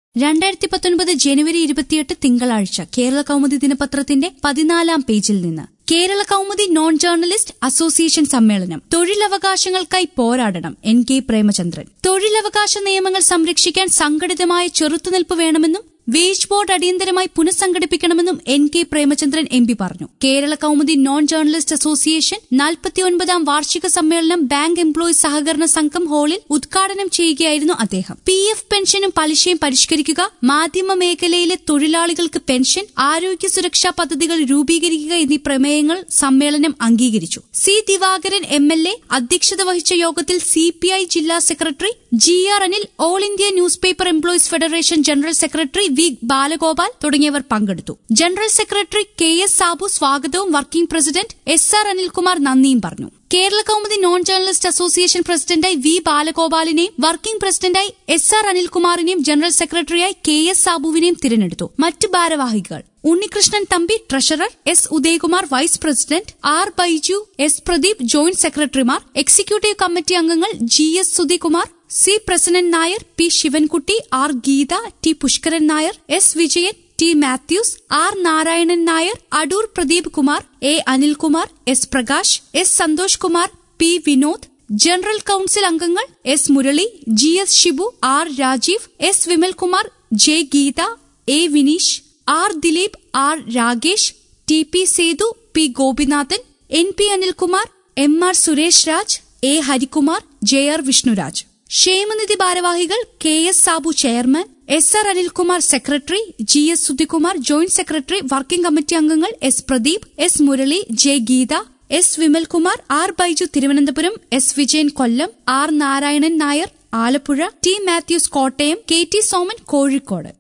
രണ്ടായിരത്തി പത്തൊൻപത് ജനുവരി ഇരുപത്തിയെട്ട് തിങ്കളാഴ്ച കേരള കൗമുദി ദിനപത്രത്തിന്റെ പതിനാലാം പേജിൽ നിന്ന് Kerala Kaumudi non journalist association സമ്മേളനം തൊഴിലവകാശങ്ങൾക്കായി പോരാടണം എൻ കെ പ്രേമചന്ദ്രൻ തൊഴിലവകാശ നിയമങ്ങൾ സംരക്ഷിക്കാൻ സംഘടിതമായ ചെറുത്തുനിൽപ്പ് വേണമെന്നും വേജ് ബോർഡ് അടിയന്തരമായി പുനഃസംഘടിപ്പിക്കണമെന്നും N K Premachandran M P പറഞ്ഞു Kerala Kaumudi non journalist association നാൽപ്പത്തിയൊൻപതാം വാർഷിക സമ്മേളനം ബാങ്ക് എംപ്ലോയീസ് സഹകരണ സംഘം ഹാളിൽ ഉദ്ഘാടനം ചെയ്യുകയായിരുന്നു അദ്ദേഹം പി എഫ് പെൻഷനും പലിശയും പരിഷ്കരിക്കുക മാധ്യമ മേഖലയിലെ തൊഴിലാളികൾക്ക് പെൻഷൻ ആരോഗ്യ സുരക്ഷാ പദ്ധതികൾ രൂപീകരിക്കുക എന്നീ പ്രമേയങ്ങൾ സമ്മേളനം അംഗീകരിച്ചു C Divakaran M L A അധ്യക്ഷത വഹിച്ച യോഗത്തിൽ സി പി ഐ ജില്ലാ secretary G R Anil all India newspaper employees federation general secretary V Balagopal തുടങ്ങിയവർ പങ്കെടുത്തു general secretary K S Sabu സ്വാഗതവും working president S R Anilkumar നന്ദിയും പറഞ്ഞു Kerala Kaumudi non journalist association പ്രസിഡന്റായി വി ബാലഗോപാലിനെയും വർക്കിംഗ് പ്രസിഡന്റായി എസ് ആർ അനിൽകുമാറിനെയും ജനറൽ സെക്രട്ടറിയായി കെ എസ് സാബുവിനെയും തിരഞ്ഞെടുത്തു മറ്റ് ഭാരവാഹികൾ Unnikrishnan Thampi treasurer S Udayakumar vice president R Baiju S Pradeep joint സെക്രട്ടറിമാർ എക്സിക്യൂട്ടീവ് കമ്മിറ്റി അംഗങ്ങൾ G S Sudhikumar C Prasannan Nair P Sivankutty R Geetha T Pushkaran Nair S Vijayan T Mathews R Narayanan Nair Adoor Pradeep Kumar A Anilkumar S Prakash S Santhosh Kumar P Vinod general council അംഗങ്ങൾ S Murali G S Shibu R Rajeev S Vimalkumar J Geetha A Vineesh R Dileep R Ragesh T P Sethu P Gopinathan N P Anilkumar M R Suresh Raj A Harikumar J R Vishnuraj ക്ഷേമനിധി ഭാരവാഹികൾ K S Sabu chairman S R Anilkumar secretary G S Sudhikumar joint secretary working committee അംഗങ്ങൾ S Pradeep S Murali J Geetha S Vimalkumar R Baiju Thiruvananthapuram S Vijayan Kollam R Narayanan Nair Alappuzha T Mathews Kottayam K T Soman Kozhikode